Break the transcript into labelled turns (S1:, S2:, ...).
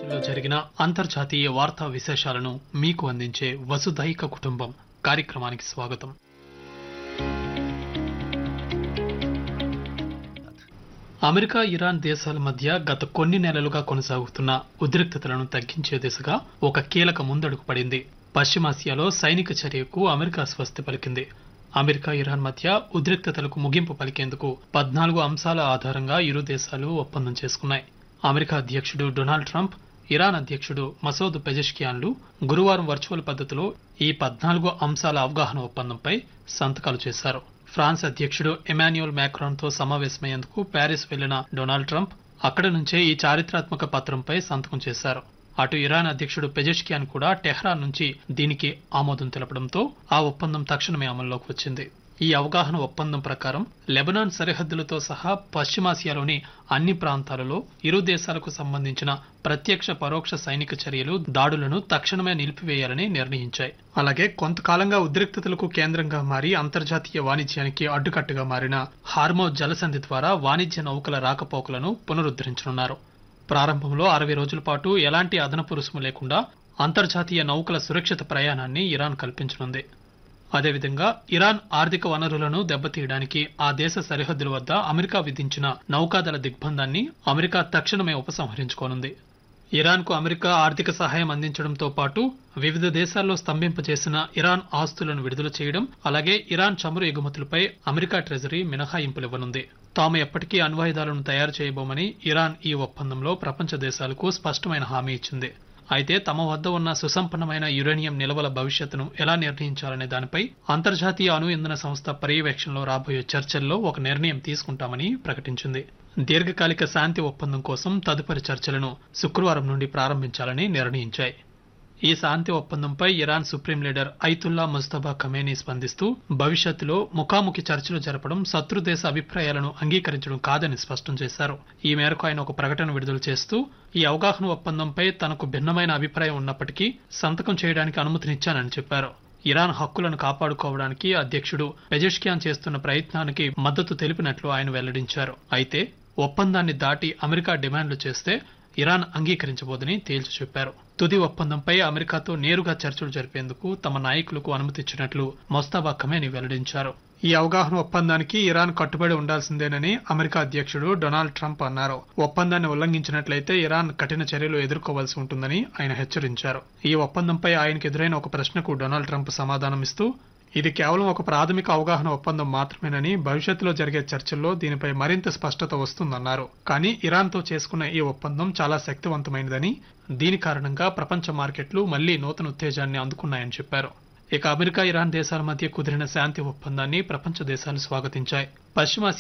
S1: రోజుల్లో జరిగిన అంతర్జాతీయ వార్తా విశేషాలను మీకు అందించే వసుధైక కుటుంబం కార్యక్రమానికి స్వాగతం అమెరికా ఇరాన్ దేశాల మధ్య గత కొన్ని నెలలుగా కొనసాగుతున్న ఉద్రిక్తతలను తగ్గించే దిశగా ఒక కీలక ముందడుగు పడింది పశ్చిమాసియాలో సైనిక చర్యకు అమెరికా స్వస్తి పలికింది అమెరికా ఇరాన్ మధ్య ఉద్రిక్తతలకు ముగింపు పలికేందుకు పద్నాలుగు అంశాల ఆధారంగా ఇరు దేశాలు ఒప్పందం చేసుకున్నాయి అమెరికా అధ్యక్షుడు డొనాల్డ్ ట్రంప్ ఇరాన్ అధ్యక్షుడు మసూద్ పెజెష్కియాన్లు గురువారం వర్చువల్ పద్ధతిలో ఈ పద్నాలుగు అంశాల అవగాహన ఒప్పందంపై సంతకాలు చేశారు ఫ్రాన్స్ అధ్యక్షుడు ఎమాన్యుయల్ మ్యాక్రాన్ తో సమావేశమయ్యేందుకు ప్యారిస్ వెళ్లిన డొనాల్డ్ ట్రంప్ అక్కడి నుంచే ఈ చారిత్రాత్మక పత్రంపై సంతకం చేశారు అటు ఇరాన్ అధ్యక్షుడు పెజెష్కియాన్ కూడా టెహ్రాన్ నుంచి దీనికి ఆమోదం తెలపడంతో ఆ ఒప్పందం తక్షణమే అమల్లోకి వచ్చింది ఈ అవగాహన ఒప్పందం ప్రకారం లెబనాన్ సరిహద్దులతో సహా పశ్చిమాసియాలోని అన్ని ప్రాంతాలలో ఇరు దేశాలకు సంబంధించిన ప్రత్యక్ష పరోక్ష సైనిక చర్యలు దాడులను తక్షణమే నిలిపివేయాలని నిర్ణయించాయి అలాగే కొంతకాలంగా ఉద్రిక్తతలకు కేంద్రంగా మారి అంతర్జాతీయ వాణిజ్యానికి అడ్డుకట్టుగా మారిన హార్మో జలసంధి ద్వారా వాణిజ్య నౌకల రాకపోకలను పునరుద్ధరించనున్నారు ప్రారంభంలో అరవై రోజుల పాటు ఎలాంటి అదనపు రుసుము లేకుండా అంతర్జాతీయ నౌకల సురక్షిత ప్రయాణాన్ని ఇరాన్ కల్పించనుంది అదేవిధంగా ఇరాన్ ఆర్థిక వనరులను దెబ్బతీయడానికి ఆ దేశ సరిహద్దుల వద్ద అమెరికా విధించిన నౌకాదళ దిగ్బంధాన్ని అమెరికా తక్షణమే ఉపసంహరించుకోనుంది ఇరాన్కు అమెరికా ఆర్థిక సహాయం అందించడంతో పాటు వివిధ దేశాల్లో స్తంభింపజేసిన ఇరాన్ ఆస్తులను విడుదల చేయడం అలాగే ఇరాన్ చమురు ఎగుమతులపై అమెరికా ట్రెజరీ మినహాయింపులివ్వనుంది తాము ఎప్పటికీ అణ్వాయుధాలను తయారు చేయబోమని ఇరాన్ ఈ ఒప్పందంలో ప్రపంచ దేశాలకు స్పష్టమైన హామీ ఇచ్చింది అయితే తమ వద్ద ఉన్న సుసంపన్నమైన యురేనియం నిల్వల భవిష్యత్తును ఎలా నిర్ణయించాలనే దానిపై అంతర్జాతీయ అణు ఇంధన సంస్థ పర్యవేక్షణలో రాబోయే చర్చల్లో ఒక నిర్ణయం తీసుకుంటామని ప్రకటించింది దీర్ఘకాలిక శాంతి ఒప్పందం కోసం తదుపరి చర్చలను శుక్రవారం నుండి ప్రారంభించాలని నిర్ణయించాయి ఈ శాంతి ఒప్పందంపై Iran supreme leader Ayatollah Mustafa Khamenei స్పందిస్తూ భవిష్యత్తులో ముఖాముఖి చర్చలు జరపడం శత్రు దేశ అభిప్రాయాలను అంగీకరించడం కాదని స్పష్టం చేశారు ఈ మేరకు ఆయన ఒక ప్రకటన విడుదల చేస్తూ ఈ అవగాహన ఒప్పందంపై తనకు భిన్నమైన అభిప్రాయం ఉన్నప్పటికీ సంతకం చేయడానికి అనుమతినిచ్చానని చెప్పారు ఇరాన్ హక్కులను కాపాడుకోవడానికి అధ్యక్షుడు పెజెష్కియాన్ చేస్తున్న ప్రయత్నానికి మద్దతు తెలిపినట్లు ఆయన వెల్లడించారు అయితే ఒప్పందాన్ని దాటి అమెరికా డిమాండ్లు చేస్తే ఇరాన్ అంగీకరించబోదని తేల్చి చెప్పారు తుది ఒప్పందంపై అమెరికాతో నేరుగా చర్చలు జరిపేందుకు తమ నాయకులకు అనుమతిచ్చినట్లు మొస్తాబా ఖమేని వెల్లడించారు ఈ అవగాహన ఒప్పందానికి ఇరాన్ కట్టుబడి ఉండాల్సిందేనని అమెరికా అధ్యక్షుడు డొనాల్డ్ ట్రంప్ అన్నారు ఒప్పందాన్ని ఉల్లంఘించినట్లయితే ఇరాన్ కఠిన చర్యలు ఎదుర్కోవాల్సి ఉంటుందని ఆయన హెచ్చరించారు ఈ ఒప్పందంపై ఆయనకు ఎదురైన ఒక ప్రశ్నకు డొనాల్డ్ ట్రంప్ సమాధానమిస్తూ ఇది కేవలం ఒక ప్రాథమిక అవగాహన ఒప్పందం మాత్రమేనని భవిష్యత్తులో జరిగే చర్చల్లో దీనిపై మరింత స్పష్టత వస్తుందన్నారు కానీ ఇరాన్తో చేసుకున్న ఈ ఒప్పందం చాలా శక్తివంతమైనదని దీని కారణంగా ప్రపంచ మార్కెట్లు మళ్లీ నూతన ఉత్తేజాన్ని అందుకున్నాయని చెప్పారు ఇక అమెరికా ఇరాన్ దేశాల మధ్య కుదిరిన శాంతి ఒప్పందాన్ని ప్రపంచ దేశాలు స్వాగతించాయి పశ్చిమ